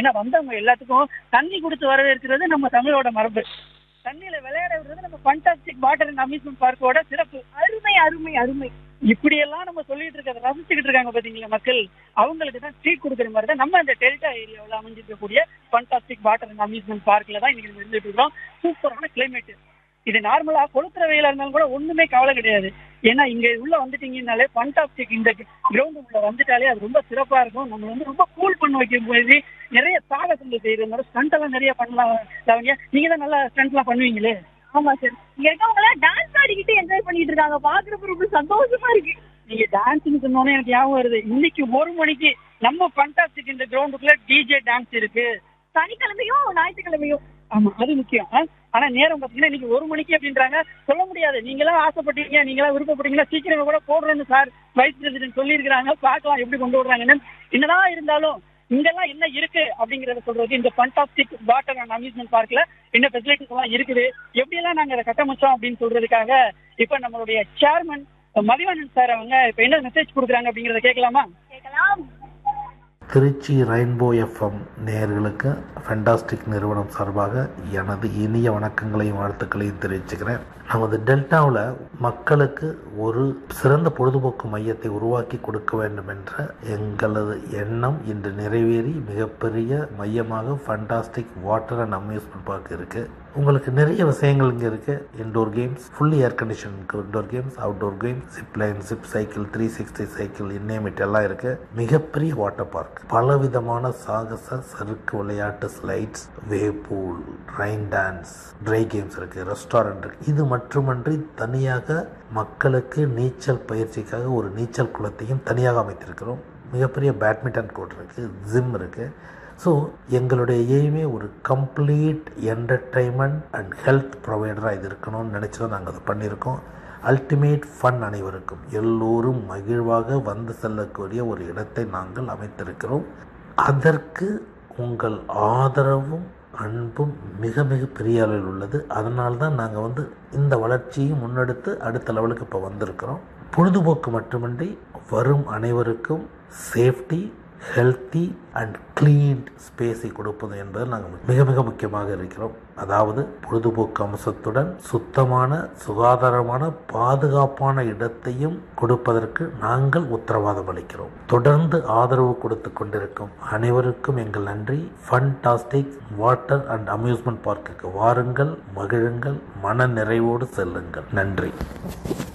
ஏன்னா வந்தவங்க எல்லாத்துக்கும் தண்ணி கொடுத்து வரவேற்கிறது நம்ம தமிழோட மரபு தண்ணியில விளையாட விடுறது நம்ம ஃபண்டாஸ்டிக் வாட்டர் அண்ட் அம்யூஸ்மெண்ட் பார்க்கோட சிறப்பு அருமை அருமை அருமை இப்படியெல்லாம் நம்ம சொல்லிட்டு இருக்கிறத ரசிச்சுக்கிட்டு இருக்காங்க பாத்தீங்களா மக்கள் அவங்களுக்கு தான் ட்ரீட் கொடுக்குற மாதிரி தான் நம்ம இந்த டெல்டா ஏரியாவில் அமைஞ்சிருக்கக்கூடிய ஃபண்டாஸ்டிக் வாட்டர் அண்ட் அம்யூஸ்மெண்ட் பார்க்ல தான் இன்னைக்கு நம்ம இருந்துட்டு இருக்கோம் சூப்பரான கிளைமேட் இது நார்மலா கொளுத்துற வெயிலா இருந்தாலும் கூட ஒண்ணுமே கவலை கிடையாது ஏன்னா இங்க உள்ள வந்துட்டீங்கன்னாலே ஃபண்டாஸ்டிக் இந்த கிரவுண்ட் உள்ள வந்துட்டாலே அது ரொம்ப சிறப்பா இருக்கும் நம்ம வந்து ரொம்ப கூல் பண்ண வைக்கும் போது நிறைய சாகசங்கள் செய்யறது ஸ்டண்ட் எல்லாம் நிறைய பண்ணலாம் லாவண்யா நீங்க தான் நல்லா ஸ்டண்ட் எல்லாம் பண்ணுவீங்களே ஆமா சார் இங்க இருக்கவங்க எல்லாம் டான்ஸ் ஆடிக்கிட்டு என்ஜாய் பண்ணிட்டு இருக்காங்க பாக்குறப்ப ரொம்ப சந்தோஷமா இருக்கு நீங்க டான்ஸ்னு சொன்னோன்னே எனக்கு ஞாபகம் வருது இன்னைக்கு ஒரு மணிக்கு நம்ம ஃபண்டாஸ்டிக் இந்த கிரவுண்டுக்குள்ள டிஜே டான்ஸ் இருக்கு சனிக்கிழமையும் ஞாயிற்றுக்கிழமையும் ஆமா அது முக்கியம் ஆ? ஆனா நேரம் பாத்தீங்கன்னா இன்னைக்கு ஒரு மணிக்கு அப்படின்றாங்க சொல்ல முடியாது நீங்களா ஆசைப்பட்டீங்க நீங்களா விருப்பப்பட்டீங்கன்னா சீக்கிரம் கூட போடுறோன்னு சார் வைஸ் பிரசிடென்ட் சொல்லியிருக்கிறாங்க பார்க்கலாம் எப்படி கொண்டு விடுறாங்கன்னு என்னதான் இருந்தாலும் இங்கெல்லாம் என்ன இருக்கு அப்படிங்கறத சொல்றது இந்த ஃபண்டாஸ்டிக் வாட்டர் அண்ட் அம்யூஸ்மெண்ட் பார்க்ல என்ன ஃபெசிலிட்டிஸ் எல்லாம் இருக்குது எப்படி எல்லாம் நாங்க அதை கட்டமைச்சோம் அப்படின்னு சொல்றதுக்காக இப்ப நம்மளுடைய சேர்மன் மதிவானன் சார் அவங்க இப்ப என்ன மெசேஜ் கொடுக்குறாங்க அப்படிங்கறத கேட்கலாமா கேட்கலாம் திருச்சி ரெயின்போ எஃப்எம் நேயர்களுக்கு ஃபென்டாஸ்டிக் நிறுவனம் சார்பாக எனது இனிய வணக்கங்களையும் வாழ்த்துக்களையும் தெரிவிச்சுக்கிறேன் நமது டெல்டாவில் மக்களுக்கு ஒரு சிறந்த பொழுதுபோக்கு மையத்தை உருவாக்கி கொடுக்க வேண்டும் என்ற எங்களது எண்ணம் இன்று நிறைவேறி மிகப்பெரிய மையமாக fantastic water and amusement park இருக்குது உங்களுக்கு நிறைய விஷயங்கள் இங்கே இருக்குது indoor games fully air condition indoor games outdoor games zip line zip cycle three sixty cycle இன்னேமிட் எல்லாம் இருக்குது மிகப்பெரிய வாட்டர் பார்க் பலவிதமான சாகச சறுக்கு விளையாட்டு slides wave pool rain dance dry games இருக்குது ரெஸ்டாரண்ட் இருக்குது இது மட்டுமன்றி தனியாக மக்களுக்கு நீச்சல் பயிற்சிக்காக ஒரு நீச்சல் குளத்தையும் தனியாக அமைத்திருக்கிறோம் மிகப்பெரிய பேட்மிண்டன் கோர்ட் இருக்குது ஜிம் இருக்குது ஸோ எங்களுடைய எய்மே ஒரு கம்ப்ளீட் என்டர்டைன்மெண்ட் அண்ட் ஹெல்த் ப்ரொவைடராக இது இருக்கணும்னு நினச்சி தான் நாங்கள் அதை பண்ணியிருக்கோம் அல்டிமேட் ஃபன் அனைவருக்கும் எல்லோரும் மகிழ்வாக வந்து செல்லக்கூடிய ஒரு இடத்தை நாங்கள் அமைத்திருக்கிறோம் அதற்கு உங்கள் ஆதரவும் அன்பும் மிக மிக பெரிய அளவில் உள்ளது அதனால தான் நாங்கள் வந்து இந்த வளர்ச்சியும் முன்னெடுத்து அடுத்த லெவலுக்கு இப்போ வந்திருக்கிறோம் பொழுதுபோக்கு மட்டுமின்றி வரும் அனைவருக்கும் சேஃப்டி ஹெல்த்தி அண்ட் க்ளீன் ஸ்பேஸை கொடுப்பது என்பது நாங்கள் மிக மிக முக்கியமாக இருக்கிறோம் அதாவது பொழுதுபோக்கு அம்சத்துடன் சுத்தமான சுகாதாரமான பாதுகாப்பான இடத்தையும் கொடுப்பதற்கு நாங்கள் உத்தரவாதம் அளிக்கிறோம் தொடர்ந்து ஆதரவு கொடுத்து கொண்டிருக்கும் அனைவருக்கும் எங்கள் நன்றி ஃபன்டாஸ்டிக் வாட்டர் அண்ட் அம்யூஸ்மெண்ட் பார்க்குக்கு வாருங்கள் மகிழுங்கள் மன நிறைவோடு செல்லுங்கள் நன்றி